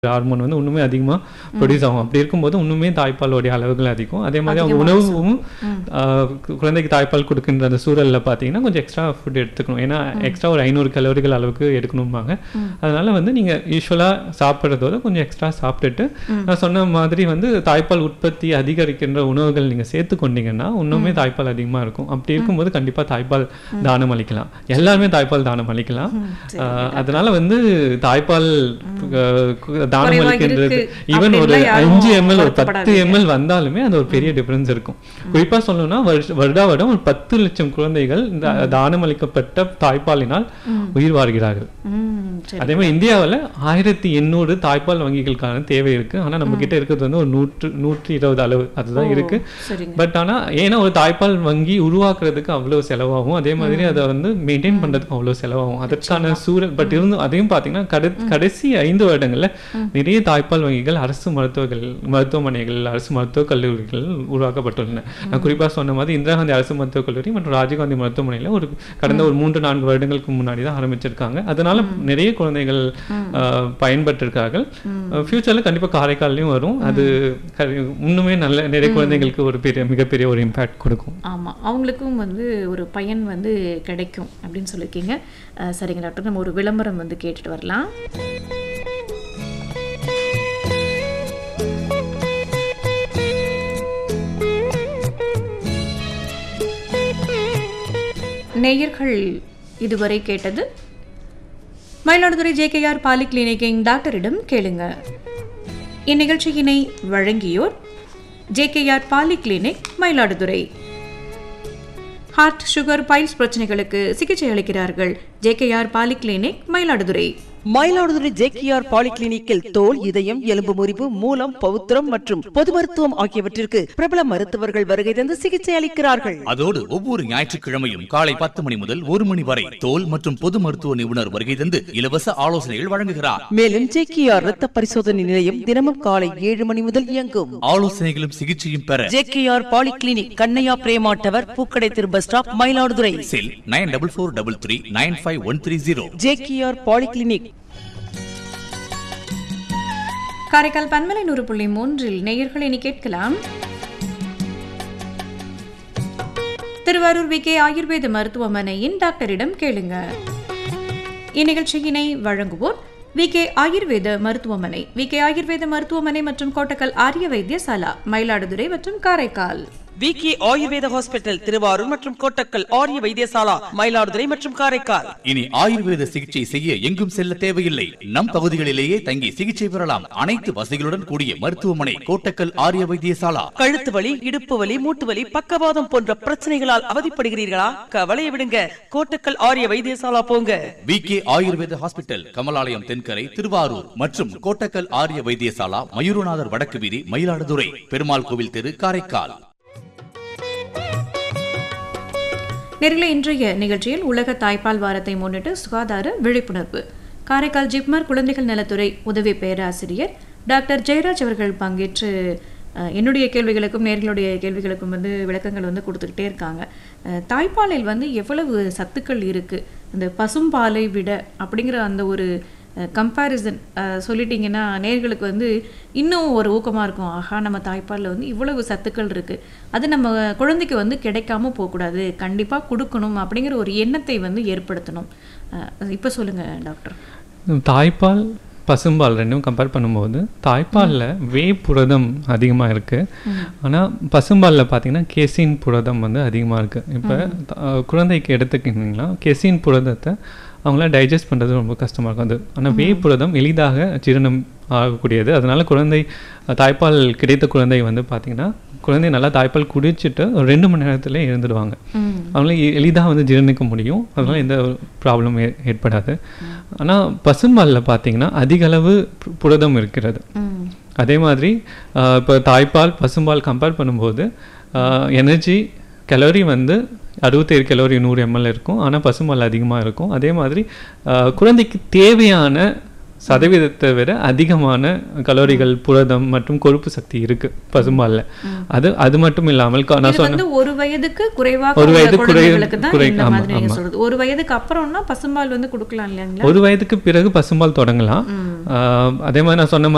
Hormone வந்து இன்னுமே அதிகமாக ப்ரொடியூஸ் ஆகும் அப்படி இருக்கும்போது இன்னுமே தாய்ப்பாலோடைய அளவுகள் அதிகம் அதே மாதிரி அவங்க உணவும் ஆஹ் கு- குழந்தைக்கு தாய்ப்பால் கொடுக்கின்ற அந்த சூழலில் பார்த்தீங்கன்னா கொஞ்சம் எக்ஸ்ட்ரா ஃபுட் எடுத்துக்கணும் ஏன்னா எக்ஸ்ட்ரா ஒரு ஐநூறு கலோரிகள் அளவுக்கு எடுக்கணும்பாங்க அதனால வந்து நீங்கள் யூஸ்வலாக சாப்பிட்றதோட கொஞ்சம் எக்ஸ்ட்ரா சாப்பிட்டுட்டு நான் சொன்ன மாதிரி வந்து தாய்ப்பால் உற்பத்தி அதிகரிக்கின்ற உணவுகள் நீங்கள் சேர்த்து கொண்டீங்கன்னா இன்னுமே தாய்ப்பால் அதிகமாக இருக்கும் அப்படி இருக்கும்போது கண்டிப்பாக தாய்ப்பால் தானம் அளிக்கலாம் எல்லாருமே தாய்ப்பால் தானம் அளிக்கலாம் ஆஹ் அதனால வந்து தாய்ப்பால் ஆஹ் கு- தானம் குறைவா அளிக்கின்றது இருக்கு ஈவன் ஒரு அப்படின்லாம் யாரும் அஞ்சு எம்எல் ஒரு பத்து வருத்தப்படாதீங்க. எம்எல் வந்தாலுமே அது ஒரு பெரிய டிஃபரன்ஸ் இருக்கும் குறிப்பா சொல்லணும்னா வருஷ- வருடா வருடம் ஒரு பத்து லட்சம் குழந்தைகள் இந்த தானம் அளிக்கப்பட்ட தாய்ப்பாலினால் உயிர் வாழ்கிறார்கள் ம் சரி அதே மாதிரி இந்தியாவுல ஆயிரத்தி எண்ணூறு தாய்ப்பால் வங்கிகளுக்கான தேவை இருக்கு ஆனா நம்ம கிட்ட இருக்கிறது வந்து ஒரு நூற்று நூற்றி இருபது அளவு அதுதான் இருக்கு சரிங்க பட் ஆனா ஏன்னா ஒரு தாய்ப்பால் வங்கி உருவாக்குறதுக்கு அவ்வளவு செலவாகும் அதே மாதிரி அதை வந்து மெயின்டைன் பண்றதுக்கு அவ்வளவு செலவாகும் அதற்கான சூழல் பட் இருந்தும் அதையும் பாத்தீங்கன்னா கட கடைசி ஐந்து வருடங்கள்ல நிறைய தாய்ப்பால் வங்கிகள் அரசு மருத்துவர்கள் மருத்துவமனைகள் அரசு மருத்துவக் கல்லூரிகள் உருவாக்கப்பட்டுள்ளன நான் குறிப்பா சொன்ன மாதிரி இந்திரா காந்தி அரசு மருத்துவக் கல்லூரி மற்றும் ராஜீவ்காந்தி மருத்துவமனையில ஒரு கடந்த ஒரு மூன்று நான்கு வருடங்களுக்கு முன்னாடி தான் ஆரம்பிச்சிருக்காங்க அதனால நிறைய குழந்தைகள் ஆஹ், பயன்பட்டிருக்கார்கள் ஃபியூச்சர்ல கண்டிப்பா காரைக்கால்லையும் வரும் அது க- இன்னுமே நல்ல நிறைய குழந்தைகளுக்கு ஒரு பெரிய மிகப்பெரிய ஒரு இம்பாக்ட் கொடுக்கும் ஆமா அவங்களுக்கும் வந்து ஒரு பயன் வந்து கிடைக்கும் அப்படின்னு சொல்லியிருக்கீங்க அஹ், சரிங்க டாக்டர் நம்ம ஒரு விளம்பரம் வந்து கேட்டுட்டு வரலாம் நேயர்கள் இதுவரை கேட்டது மயிலாடுதுறை ஜேகேஆர் பாலி கிளினிக்கிங் டாக்டரிடம் கேளுங்க இந்நிகழ்ச்சியினை வழங்கியோர் JKR polyclinic Mayiladuthurai heart sugar piles பிரச்சனைகளுக்கு சிகிச்சை அளிக்கிறார்கள் JKR polyclinic Mayiladuthurai Mayiladuthurai JKR பாலிகிளினிக்கில் தோல் இதயம் எலும்பு முறிவு மூலம் பவுத்திரம் மற்றும் பொது மருத்துவம் ஆகியவற்றிற்கு பிரபல மருத்துவர்கள் வருகை தந்து சிகிச்சை அளிக்கிறார்கள் அதோடு ஒவ்வொரு ஞாயிற்றுக்கிழமையும் காலை பத்து மணி முதல் ஒரு மணி வரை தோல் மற்றும் பொது மருத்துவ நிபுணர் வருகை தந்து இலவச ஆலோசனைகள் வழங்குகிறார் மேலும் ஜேகேஆர் ரத்த பரிசோதனை நிலையம் தினமும் காலை ஏழு மணி முதல் இயங்கும் ஆலோசனைகளும் சிகிச்சையும் பெற JKR polyclinic Kannaiya Prema tower பூக்கடை திரு bus stop Mayiladuthurai cell nine double four double three nine five one three zero JKR polyclinic Karaikal பன்மலை நூறு புள்ளி மூன்றில் நேயர்கள் இனி கேட்கலாம் திருவாரூர் வி கே ஆயுர்வேத மருத்துவமனையின் டாக்டரிடம் கேளுங்க இந்நிகழ்ச்சியினை வழங்குவோர் வி கே ஆயுர்வேத மருத்துவமனை வி கே ஆயுர்வேத மருத்துவமனை மற்றும் கோட்டக்கல் ஆரிய வைத்தியசாலா மயிலாடுதுறை மற்றும் காரைக்கால் விகே ஆயுர்வேத ஹாஸ்பிட்டல் திருவாரூர் மற்றும் கோட்டக்கல் ஆரிய வைத்தியசாலா மயிலாடுதுறை மற்றும் காரைக்கால் இனி ஆயுர்வேத சிகிச்சை செய்ய எங்கும் செல்ல தேவையில்லை நம் பகுதிகளிலேயே தங்கி சிகிச்சை பெறலாம் அனைத்து வசதிகளுடன் கூடிய மருத்துவமனை கோட்டக்கல் ஆரிய வைத்தியசாலா கழுத்து வலி இடுப்பு வலி மூட்டு வலி பக்கவாதம் போன்ற பிரச்சனைகளால் அவதிப்படுகிறீர்களா கவலையை விடுங்க கோட்டக்கல் ஆரிய வைத்தியசாலா போங்க V K Ayurveda hospital Kamalalayam தென்கரை திருவாரூர் மற்றும் கோட்டக்கல் ஆரிய வைத்தியசாலா மயூரநாதர் வடக்கு வீதி மயிலாடுதுறை பெருமாள் கோவில் தெரு காரைக்கால் நேர்களே இன்றைய நிகழ்ச்சியில் உலக தாய்ப்பால் வாரத்தை முன்னிட்டு சுகாதார விழிப்புணர்வு காரைக்கால் ஜிப்மர் குழந்தைகள் நலத்துறை உதவி பேராசிரியர் டாக்டர் ஜெயராஜ் அவர்கள் பங்கேற்று அஹ், என்னுடைய கேள்விகளுக்கும் நேர்களுடைய கேள்விகளுக்கும் வந்து விளக்கங்கள் வந்து கொடுத்துக்கிட்டே இருக்காங்க அஹ், தாய்ப்பாலில் வந்து எவ்வளவு சத்துக்கள் இருக்குது இந்த பசும்பாலை விட அப்படிங்கிற அந்த ஒரு கம்பேரிசன் சொல்லிட்டீங்கன்னா நேர்களுக்கு வந்து இன்னும் ஒரு ஊக்கமாக இருக்கும் ஆஹா நம்ம தாய்ப்பாலில் வந்து இவ்வளவு சத்துக்கள் இருக்குது அது நம்ம குழந்தைக்கு வந்து கிடைக்காம போகக்கூடாது கண்டிப்பாக கொடுக்கணும் அப்படிங்கிற ஒரு எண்ணத்தை வந்து ஏற்படுத்தணும் இப்போ சொல்லுங்கள் டாக்டர் தாய்ப்பால் பசும்பால் ரெண்டும் கம்பேர் பண்ணும்போது தாய்ப்பாலில் வே புரதம் அதிகமாக இருக்குது ஆனால் பசும்பாலில் பார்த்தீங்கன்னா கெசின் புரதம் வந்து அதிகமாக இருக்குது இப்போ குழந்தைக்கு எடுத்துக்கிட்டிங்கன்னா கெசின் புரதத்தை அவங்களால டைஜஸ்ட் பண்ணுறது ரொம்ப கஷ்டமாக இருக்கும் அது ஆனால் வே புரதம் எளிதாக ஜீரணம் ஆகக்கூடியது அதனால குழந்தை தாய்ப்பால் கிடைத்த குழந்தை வந்து பார்த்தீங்கன்னா குழந்தை நல்லா தாய்ப்பால் குடிச்சிட்டு ஒரு ரெண்டு மணி நேரத்தில் எழுந்துடுவாங்க அவங்களால எளிதாக வந்து ஜீரணிக்க முடியும் அதனால எந்த ப்ராப்ளம் ஏற்படாது ஆனால் பசும்பாலில் பார்த்தீங்கன்னா அதிக அளவு பு- புரதம் இருக்கிறது அதே மாதிரி ஆஹ், இப்போ தாய்ப்பால் பசும்பால் கம்பேர் பண்ணும்போது எனர்ஜி கலோரி வந்து அறுபத்தேழு கலோரி நூறு எம்எல் இருக்கும் ஆனால் பசும்பால் அதிகமாக இருக்கும் அதே மாதிரி ஆஹ், குழந்தைக்கு தேவையான சதவீதத்தை விட அதிகமான கலோரிகள் புரதம் மற்றும் கொழுப்பு சக்தி இருக்கு பசும்பால்ல அது அது மட்டும் இல்லாமல் க- நான் இது சொன்ன வந்து ஒரு வயதுக்கு குறைவாக ஒரு உள்ள வயது குறை- குழந்தைகளுக்கு தான் குறை- இந்த ஆமா, மாதிரி நீங்க ஆமா. சொல்றது ஒரு வயதுக்கு அப்புறம்னா பசும்பால் வந்து கொடுக்கலாம் இல்லைங்களா ஒரு வயதுக்கு பிறகு பசும்பால் தொடங்கலாம் ஆஹ் அதே மாதிரி நான் சொன்ன மாதிரி